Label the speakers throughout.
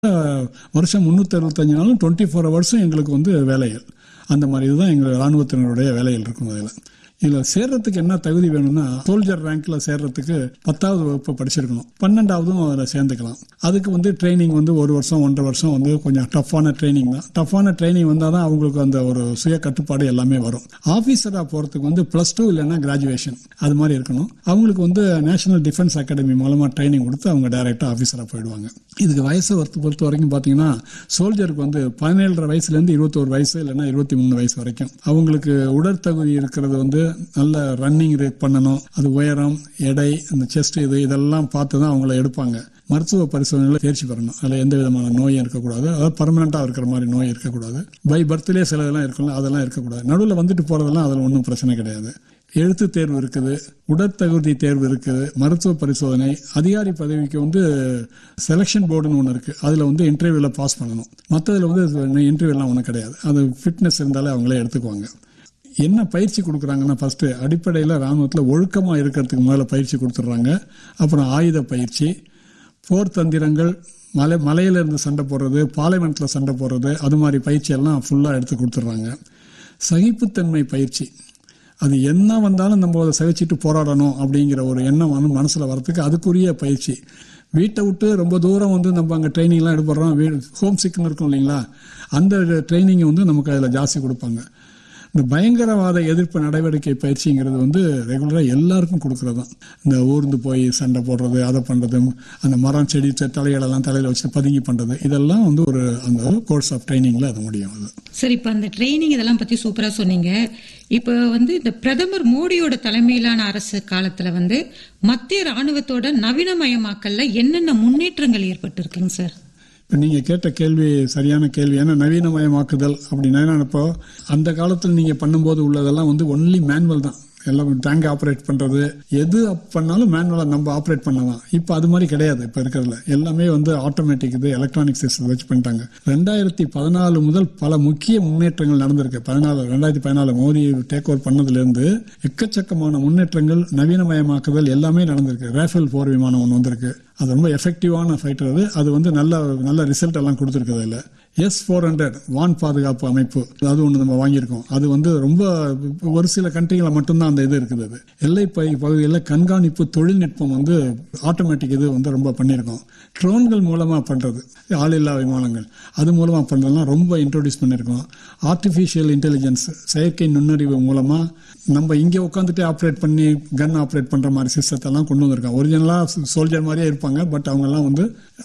Speaker 1: வருஷம் முந்நூற்றி அறுபத்தஞ்சு நாளும் டுவெண்ட்டி ஃபோர் ஹவர்ஸும் எங்களுக்கு வந்து வேலைகள் அந்த மாதிரி இதுதான் எங்கள் இராணுவத்தினருடைய வேலைகள் இருக்கும் அதில் இதில் சேர்றதுக்கு என்ன தகுதி வேணும்னா சோல்ஜர் ரேங்க்ல சேர்றதுக்கு பத்தாவது வகுப்பு படிச்சிருக்கணும் பன்னெண்டாவதும் அதில் சேர்ந்துக்கலாம் அதுக்கு வந்து ட்ரைனிங் வந்து ஒரு வருஷம் ஒன்றரை வருஷம் வந்து கொஞ்சம் டஃப்பான ட்ரைனிங் தான் டஃப்பான ட்ரைனிங் வந்தால் தான் அவங்களுக்கு அந்த ஒரு சுய கட்டுப்பாடு எல்லாமே வரும் ஆஃபீஸராக போகிறதுக்கு வந்து ப்ளஸ் டூ இல்லைன்னா கிராஜுவேஷன் அது மாதிரி இருக்கணும் அவங்களுக்கு வந்து நேஷனல் டிஃபென்ஸ் அகாடமி மூலமாக ட்ரைனிங் கொடுத்து அவங்க டைரெக்டாக ஆஃபீஸராக போயிடுவாங்க இதுக்கு வயசை பொறுத்த பொறுத்த வரைக்கும் பார்த்தீங்கன்னா சோல்ஜருக்கு வந்து பதினேழரை வயசுலேருந்து இருபத்தோரு வயசு இல்லைன்னா இருபத்தி மூணு வயசு வரைக்கும் அவங்களுக்கு உடற்தகுதி இருக்கிறது வந்து நல்ல ரன்னிங் ரேட் பண்ணணும் அது உயரம் எடை அந்த செஸ்ட் இது இதெல்லாம் பார்த்து தான் அவங்கள எடுப்பாங்க மருத்துவ பரிசோதனையில் தேர்ச்சி பெறணும் அதில் எந்த விதமான நோயும் இருக்கக்கூடாது அதாவது பர்மனெண்ட்டாக இருக்கிற மாதிரி நோய் இருக்கக்கூடாது பை பர்த்லேயே சில இதெல்லாம் இருக்கும்ல அதெல்லாம் இருக்கக்கூடாது நடுவில் வந்துட்டு போகிறதெல்லாம் அதில் ஒன்றும் பிரச்சனை கிடையாது எழுத்து தேர்வு இருக்குது உடற்தகுதி தேர்வு இருக்குது மருத்துவ பரிசோதனை அதிகாரி பதவிக்கு வந்து செலெக்ஷன் போர்டுன்னு ஒன்று இருக்குது அதில் வந்து இன்டர்வியூவில் பாஸ் பண்ணணும் மற்றதில் வந்து இன்டர்வியூலாம் ஒன்றும் கிடையாது அது ஃபிட்னஸ் இருந்தாலே அவங்களே எடுத்துக்குவாங்க என்ன பயிற்சி கொடுக்குறாங்கன்னா ஃபஸ்ட்டு அடிப்படையில் இராணுவத்தில் ஒழுக்கமாக இருக்கிறதுக்கு முதல்ல பயிற்சி கொடுத்துட்றாங்க அப்புறம் ஆயுத பயிற்சி போர் தந்திரங்கள் மலை மலையிலேருந்து சண்டை போடுறது பாலைவனத்தில் சண்டை போடுறது அது மாதிரி பயிற்சியெல்லாம் ஃபுல்லாக எடுத்து கொடுத்துட்றாங்க சகிப்புத்தன்மை பயிற்சி அது என்ன வந்தாலும் நம்ம அதை சகிச்சிட்டு போராடணும் அப்படிங்கிற ஒரு எண்ணம் வந்து மனசில் வரத்துக்கு அதுக்குரிய பயிற்சி வீட்டை விட்டு ரொம்ப தூரம் வந்து நம்ம அங்கே ட்ரைனிங்லாம் எடுப்படுறோம் வீ ஹோம் சிக்னு இருக்கும் இல்லைங்களா அந்த ட்ரைனிங்கை வந்து நமக்கு அதில் ஜாஸ்தி கொடுப்பாங்க இந்த பயங்கரவாத எதிர்ப்பு நடவடிக்கை பயிற்சிங்கிறது வந்து ரெகுலராக எல்லாருக்கும் கொடுக்கறது தான் இந்த ஊர்ந்து போய் சண்டை போடுறது அதை பண்ணுறது அந்த மரம் செடி தலைகளெல்லாம் தலையில் வச்சு பதுங்கி பண்ணுறது இதெல்லாம் வந்து ஒரு அந்த கோர்ஸ் ஆஃப் ட்ரைனிங்கில் அது முடியும் அது
Speaker 2: சரி இப்போ அந்த ட்ரைனிங் இதெல்லாம் பத்தி சூப்பரா சொன்னீங்க இப்போ வந்து இந்த பிரதமர் மோடியோட தலைமையிலான அரசு காலத்துல வந்து மத்திய ராணுவத்தோட நவீனமயமாக்கல்ல என்னென்ன முன்னேற்றங்கள் ஏற்பட்டு இருக்குங்க சார்
Speaker 1: இப்போ நீங்கள் கேட்ட கேள்வி சரியான கேள்வி ஏன்னா நவீனமயமாக்குதல் அப்படின்னா இப்போ அந்த காலத்தில் நீங்கள் பண்ணும்போது உள்ளதெல்லாம் வந்து ஒன்லி மேனுவல் தான் எல்லாம் டேங்க் ஆப்ரேட் பண்ணுறது எது பண்ணாலும் மேனுவலாக நம்ம ஆப்ரேட் பண்ணலாம் இப்போ அது மாதிரி கிடையாது இப்போ இருக்கிறதுல எல்லாமே வந்து ஆட்டோமேட்டிக் இது எலக்ட்ரானிக் சிஸ்டம் வச்சு பண்ணிட்டாங்க ரெண்டாயிரத்தி பதினாலு முதல் பல முக்கிய முன்னேற்றங்கள் நடந்திருக்கு பதினாலு ரெண்டாயிரத்தி பதினாலு மோடி டேக் ஓவர் பண்ணதுலேருந்து எக்கச்சக்கமான முன்னேற்றங்கள் நவீனமயமாக்குதல் எல்லாமே நடந்திருக்கு ரேஃபேல் போர் விமானம் ஒன்று வந்திருக்கு அது ரொம்ப எஃபெக்டிவான ஃபைட்டர் அது அது வந்து நல்ல நல்ல ரிசல்ட் எல்லாம் கொடுத்துருக்கு அதில் எஸ் ஃபோர் ஹண்ட்ரட் வான் பாதுகாப்பு அமைப்பு அது ஒன்று நம்ம வாங்கியிருக்கோம் அது வந்து ரொம்ப ஒரு சில கண்ட்ரிகளை மட்டும்தான் அந்த இது இருக்குது அது எல்லை பை பகுதியில் கண்காணிப்பு தொழில்நுட்பம் வந்து ஆட்டோமேட்டிக் இது வந்து ரொம்ப பண்ணியிருக்கோம் ட்ரோன்கள் மூலமாக பண்ணுறது ஆளில்லா விமானங்கள் அது மூலமாக பண்ணுறதுலாம் ரொம்ப இன்ட்ரோடியூஸ் பண்ணியிருக்கோம் ஆர்டிஃபிஷியல் இன்டெலிஜென்ஸ் செயற்கை நுண்ணறிவு மூலமாக நம்ம இங்கே உட்காந்துட்டு ஆப்ரேட் பண்ணி கன் ஆப்ரேட் பண்ணுற மாதிரி சிஸ்டத்தெல்லாம் கொண்டு வந்திருக்கோம் ஒரிஜினலாக சோல்ஜர் மாதிரியே இருப்பாங்க பட் அவங்கெல்லாம் வந்து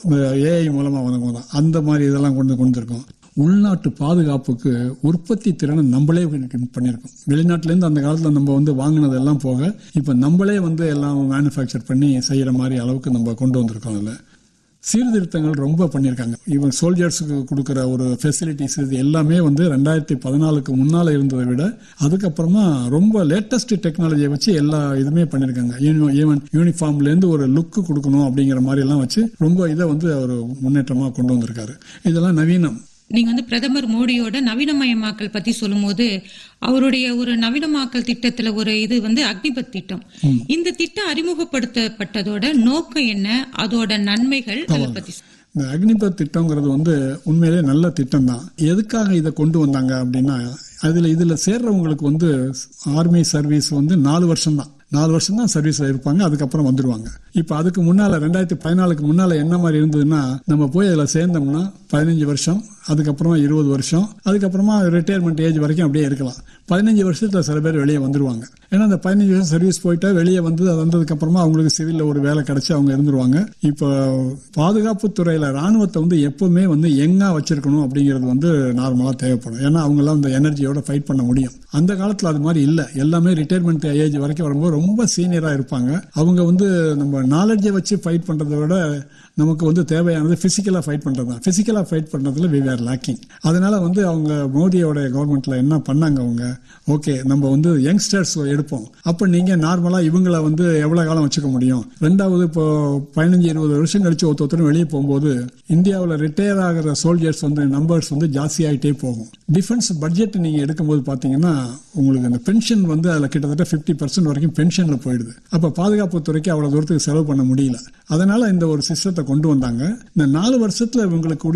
Speaker 1: ஏஐ மூலமாக வந்தவங்க தான் அந்த மாதிரி இதெல்லாம் கொண்டு கொண்டு வந்திருக்கோம் உள்நாட்டு பாதுகாப்புக்கு உற்பத்தி திறனை நம்மளே பண்ணியிருக்கோம் வெளிநாட்டிலேருந்து அந்த காலத்தில் நம்ம வந்து வாங்கினதெல்லாம் போக இப்போ நம்மளே வந்து எல்லாம் மேனுஃபேக்சர் பண்ணி செய்கிற மாதிரி அளவுக்கு நம்ம கொண்டு வந்திருக்கோம் அதில் சீர்திருத்தங்கள் ரொம்ப பண்ணியிருக்காங்க ஈவன் சோல்ஜர்ஸுக்கு கொடுக்குற ஒரு ஃபெசிலிட்டிஸ் இது எல்லாமே வந்து ரெண்டாயிரத்தி பதினாலுக்கு முன்னால் இருந்ததை விட அதுக்கப்புறமா ரொம்ப லேட்டஸ்ட் டெக்னாலஜியை வச்சு எல்லா இதுவுமே பண்ணியிருக்காங்க ஈவன் யூனிஃபார்ம்லேருந்து ஒரு லுக்கு கொடுக்கணும் அப்படிங்கிற மாதிரி எல்லாம் வச்சு ரொம்ப இதை வந்து அவர் முன்னேற்றமாக கொண்டு வந்திருக்காரு இதெல்லாம் நவீனம்
Speaker 2: நீங்க வந்து பிரதமர் மோடியோட நவீனமயமாக்கல் பத்தி சொல்லும்போது அவருடைய ஒரு நவீனமாக்கல் திட்டத்துல ஒரு இது வந்து அக்னிபத் திட்டம் இந்த திட்டம் அறிமுகப்படுத்தப்பட்டதோட நோக்கம் என்ன அதோட நன்மைகள் அதை பத்தி
Speaker 1: இந்த அக்னிபத் திட்டங்கிறது வந்து உண்மையிலே நல்ல திட்டம் தான் எதுக்காக இதை கொண்டு வந்தாங்க அப்படின்னா அதில் இதில் சேர்றவங்களுக்கு வந்து ஆர்மி சர்வீஸ் வந்து நாலு வருஷம் தான் நாலு வருஷம் தான் சர்வீஸில் இருப்பாங்க அதுக்கப்புறம் வந்துடுவாங்க இப்போ அதுக்கு முன்னால் ரெண்டாயிரத்தி பதினாலுக்கு முன்னால் என்ன மாதிரி இருந்ததுன்னா நம்ம போய் அதில் சேர்ந்தோம்னா பதினஞ்சு வருஷம் அதுக்கப்புறமா இருபது வருஷம் அதுக்கப்புறமா ரிட்டையர்மெண்ட் ஏஜ் வரைக்கும் அப்படியே இருக்கலாம் பதினஞ்சு வருஷத்தில் சில பேர் வெளியே வந்துடுவாங்க ஏன்னா அந்த பதினஞ்சு வருஷம் சர்வீஸ் போயிட்டா வெளியே வந்து அது வந்ததுக்கப்புறமா அவங்களுக்கு சிவிலில் ஒரு வேலை கிடைச்சி அவங்க இருந்துருவாங்க இப்போ பாதுகாப்பு துறையில் ராணுவத்தை வந்து எப்பவுமே வந்து எங்கா வச்சிருக்கணும் அப்படிங்கிறது வந்து நார்மலாக தேவைப்படும் ஏன்னா அவங்களாம் அந்த எனர்ஜியோட ஃபைட் பண்ண முடியும் அந்த காலத்தில் அது மாதிரி இல்லை எல்லாமே ரிட்டையர்மெண்ட் ஏஜ் வரைக்கும் வரும்போது ரொம்ப சீனியராக இருப்பாங்க அவங்க வந்து நம்ம நாலேஜை வச்சு ஃபைட் பண்ணுறதை விட நமக்கு வந்து தேவையானது ஃபிசிக்கலாக ஃபைட் பண்ணுறது தான் ஃபிசிக்கலாக ஃபைட் பண்ணுறதுல வி ஆர் லேக்கிங் அதனால வந்து அவங்க மோடியோட கவர்மெண்ட்டில் என்ன பண்ணாங்க அவங்க ஓகே நம்ம வந்து யங்ஸ்டர்ஸ் எடுப்போம் அப்போ நீங்கள் நார்மலாக இவங்கள வந்து எவ்வளோ காலம் வச்சுக்க முடியும் ரெண்டாவது இப்போ பதினஞ்சு இருபது வருஷம் கழிச்சு ஒருத்தரும் வெளியே போகும்போது இந்தியாவில் ரிட்டையர் ஆகிற சோல்ஜர்ஸ் வந்து நம்பர்ஸ் வந்து ஜாஸ்தியாகிட்டே போகும் டிஃபென்ஸ் பட்ஜெட் நீங்கள் எடுக்கும்போது பார்த்தீங்கன்னா உங்களுக்கு அந்த பென்ஷன் வந்து அதில் கிட்டத்தட்ட ஃபிஃப்டி பர்சன்ட் வரைக்கும் பென்ஷனில் போயிடுது அப்போ பாதுகாப்பு துறைக்கு அவ்வளோ தூரத்துக்கு செலவு பண்ண முடியல அதனால இந்த ஒரு சிஸ்டத்தை கொண்டு வந்தாங்க இந்த நாலு வருஷத்துல இவங்களுக்கு